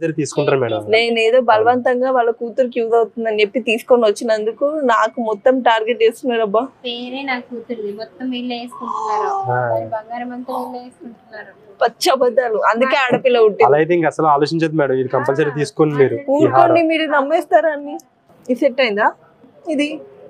Compulsory తీసుకుంటారు madam నేను ఏదో బలవంతంగా వాళ్ళ కూతురికి యూజ్ అవుతుందని చెప్పి తీసుకొని వచ్చినందుకు నాకు మొత్తం టార్గెట్ చేస్తున్నారు అబ్బా పేరే నా కూతురుది మొత్తం వీళ్ళే వేసుకుంటున్నారు ఆ. దాని బంగారం అంతా వీళ్ళే వేసుకుంటున్నారు పచ్చ అబద్ధాలు అందుకే ఆడపిల్ల పుట్టింది అలా అయితే ఇంక అసలు ఆలోచించదు మేడం ఇది కంపల్సరీ తీసుకోండి మీరు ఈ హారం ఊరుకోండి మీరు నమ్మేస్తారా అన్ని ఇది సెట్ అయిందా ఇది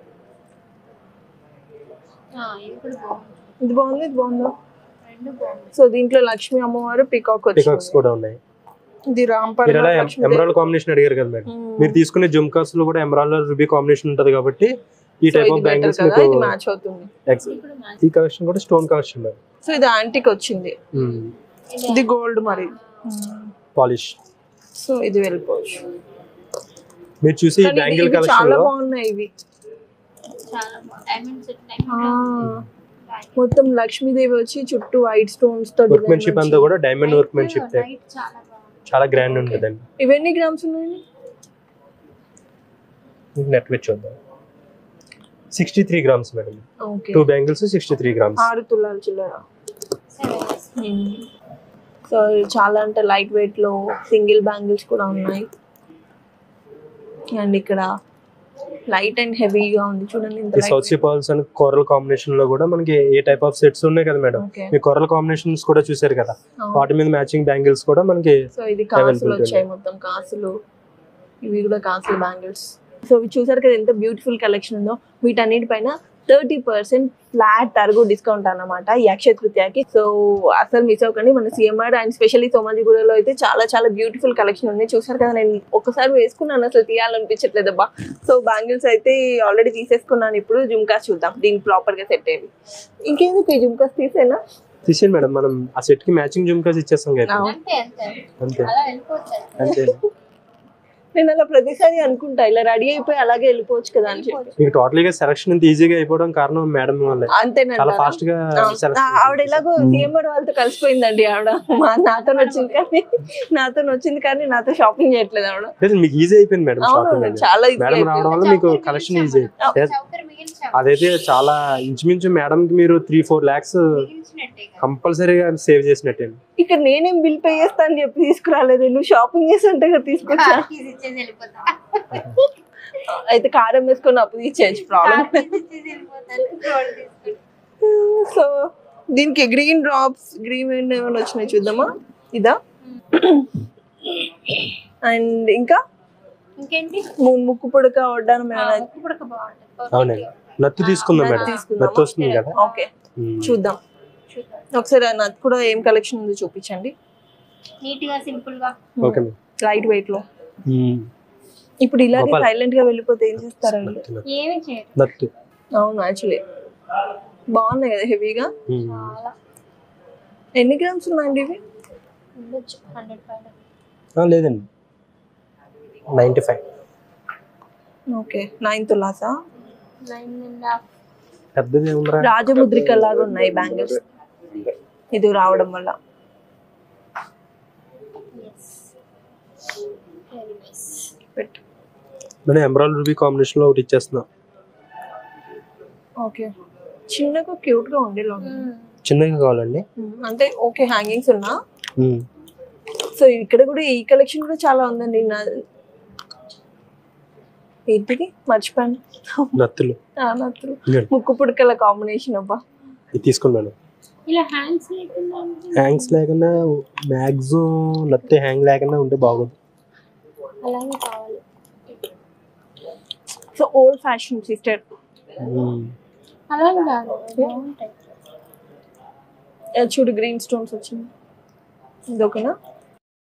ఆ, ఇది కూడా బాగుంది ఇది బాగుంది ఇది బాగుందా రెండు బాగుంది సో దీంట్లో లక్ష్మి అమ్మవారు పికాక్ పికాక్స్ వచ్చింది కూడా ఉన్నాయి ఇది రాంపర్ మీరు అలా ఎమరాల్డ్ కాంబినేషన్ అడిగారు కదా మేడం మీరు తీసుకునే జుమ్కాస్ లో కూడా ఎమరాల్డ్ రూబీ కాంబినేషన్ ఉంటది కాబట్టి ఈ టైప్ ఆఫ్ బ్యాంగిల్స్ మీకు ఇది మ్యాచ్ అవుతుంది ex- ఇది కూడా మంచి ఈ కలెక్షన్ కూడా స్టోన్ కలెక్షన్ మేడం సో ఇది యాంటిక్ వచ్చింది ఇది గోల్డ్ మరి పాలిష్ సో ఇది వెళ్ళిపోవచ్చు మీరు చూసి కానీ బ్యాంగిల్ ఇవి కలెక్షన్ చాలా లో బాగున్నాయి ఇవి చాలా బాగుంది డైమండ్ సెట్ ఆ, డైమండ్ మొత్తం లక్ష్మీదేవి వచ్చి చుట్టూ వైట్ స్టోన్స్ తో design వర్క్మెన్షిప్ అంతా వచ్చి. కూడా డైమండ్ వర్క్మెన్షిప్ లైట్ చాలా బాగుంది చాలా గ్రాండ్ ఉంటుందండి ఇవి ఎన్ని గ్రామ్స్ ఉన్నాయి నెట్ వెచ్ చూద్దాం sixty three grams madam okay two bangles sixty three grams ఆరు తులాల చిల్లర సెవెన్ సో చాలా అంటే లైట్ వెయిట్ లో సింగిల్ బ్యాంగిల్స్ కూడా ఉన్నాయి అండ్ ఇక్కడ లైట్ అండ్ హెవీగా ఉంది చూడండి ఇంత ఈ south pearls and coral combination లో కూడా మనకి ఏ టైప్ ఆఫ్ సెట్స్ ఉన్నాయి కదా మేడం ఓకే మీ కోరల్ కాంబినేషన్స్ కూడా చూసారు కదా వాటి మీద మ్యాచింగ్ బ్యాంగిల్స్ కూడా మనకి సో ఇది కాసులు Availability వచ్చాయి మొత్తం కాసులు ఇవి కూడా కాసులు బ్యాంగిల్స్ సో ఇవి చూసారు కదా ఎంత బ్యూటిఫుల్ కలెక్షన్ ఉందో వీటన్నిటిపైన థర్టీ పర్సెంట్ ఫ్లాట్ తరుగు డిస్కౌంట్ అన్నమాట ఈ అక్షయ తృతీయకి సో అసలు మిస్ అవ్వకండి మన సిఎంఆర్ అండ్ స్పెషల్లీ సోమాజిగూడలో అయితే చాలా చాలా బ్యూటిఫుల్ కలెక్షన్ ఉంది చూసారు కదా నేను ఒకసారి వేసుకున్నాను అసలు తీయాలనిపించట్లేదు అబ్బా సో బ్యాంగిల్స్ అయితే ఆల్రెడీ తీసేసుకున్నాను ఇప్పుడు జుమ్కాస్ చూద్దాం దీనికి ప్రాపర్ గా సెట్ అయ్యి ఇంకేందుకు ఈ జుమ్కాస్ తీసేనా తీసేయండి మేడం మనం ఆ సెట్ కి మ్యాచింగ్ జుమ్కాస్ ఇచ్చేస్తాం కదా అవును. అంతే అంతే అంతే అలా వెళ్ళిపోతారు అంతే నేను అలా ప్రతిసారి అనుకుంటా ఇలా రెడీ అయిపోయి అలాగే వెళ్ళిపోవచ్చు కదా అని చెప్పి మీకు టోటల్ గా సెలక్షన్ ఇంత ఈజీగా అయిపోవడం కారణం మేడం వల్లే చాలా అంతేనండి ఫాస్ట్ గా ఆవిడ ఎలాగో సీఎంఆర్ వాళ్ళతో కలిసిపోయిందండి ఆవిడ మా నాతో వచ్చింది కానీ నాతో వచ్చింది కానీ నాతో షాపింగ్ చేయట్లేదు ఆవిడ లేదు మీకు ఈజీ అయిపోయింది మేడం అవును షాపింగ్ చాలా easy మేడం రావడం వల్ల మీకు చౌకర్ కలెక్షన్ మిగిల్చాం. Easy Yes. చౌకర్ మిగిల్చాం అదైతే చాలా ఇంచుమించు మేడం కి మీరు త్రీ ఫోర్ లాక్స్ మిగిల్చినట్టే కదా. కంపల్సరీగా సేవ్ చేసినట్టే ఇక్కడ నేనేం బిల్ పే చేస్తా అని చెప్పి తీసుకురాలేదు నువ్వు షాపింగ్ చేసి అంటే కదా తీసుకొచ్చా కార్ కీస్ ఇచ్చేసి వెళ్ళిపోతా అయితే కారం వేసుకొని అప్పు తీసేయచ్చు ప్రాబ్లం కార్ కీస్ ఇచ్చేసి వెళ్ళిపోతాను గోల్డ్ తీసుకుని సో దీనికి గ్రీన్ డ్రాప్స్ గ్రీన్ ఏమైనా వచ్చినాయి చూద్దామా ఇదా అండ్ ఇంకా ఇంకేంటి ము- ముక్కు పుడక వడ్డానం ఆ, ఏమైనా ముక్కు పుడక బాగుంటుంది అవునండి నత్తు తీసుకుందాం నత్తు మేడం తీసుకుందామా? నత్తు వస్తుంది కదా ఓకే ఉమ్. చూద్దాం చూద్దాం ఒకసారి ఆ నత్ కూడా ఏం కలెక్షన్ ఉందో చూపించండి నీట్ గా సింపుల్ గా ఓకే మేడం లైట్ వెయిట్ లో ఉమ్. ఇప్పుడు ఇలాగే గోపాల్. సైలెంట్ గా వెళ్ళిపోతే ఏం చేస్తారండి నత్తు, నత్తు. ఏమి చేయరు నత్తు అవును యాక్చువల్లీ బాగున్నాయి కదా హెవీగా ఉమ్. చాలా ఎన్ని గ్రామ్స్ ఉన్నాయండి ఇవి ఉండొచ్చు హండ్రెడ్ పైన ఆ, లేదండి నైన్టీ ఫైవ్ ఓకే నైన్ తులాసా నైన్ అండ్ హాఫ్ పెద్దది ఏముందిరా రాజముద్రిక లాగా ఉన్నాయి బ్యాంగిల్స్ ఇది రావడం వల్ల వెరీ నైస్ పెట్టు నేను ఎమరాల్డ్ రూబీ కాంబినేషన్ లో ఒకటి ఇచ్చేస్తున్నా ఓకే చిన్నగా క్యూట్ గా ఉండే లోన్ చిన్నగా కావాలండి అంటే ఓకే హ్యాంగింగ్స్ ఉన్నా ఉమ్. సో ఇక్కడ కూడా ఈ కలెక్షన్ కూడా చాలా ఉందండి నా ఏంటిది మర్చిపోయాను నత్తులు ఆ, నత్తులు. ఇదిగోండి. ముక్కు పుడకల కాంబినేషన్ అబ్బా ఇది తీసుకున్నాను ఇలా హ్యాండ్స్ లేకుండా ఉంటే హ్యాంగ్స్ లేకుండా మ్యాక్సిమం నత్తి హ్యాంగ్ లేకుండా ఉంటే బాగోదు అలాగే కావాలి so old fashion sister um. అలాగే కాదు బాగుంటాయి చూడు గ్రీన్ స్టోన్స్ వచ్చింది ఇది ఓకేనా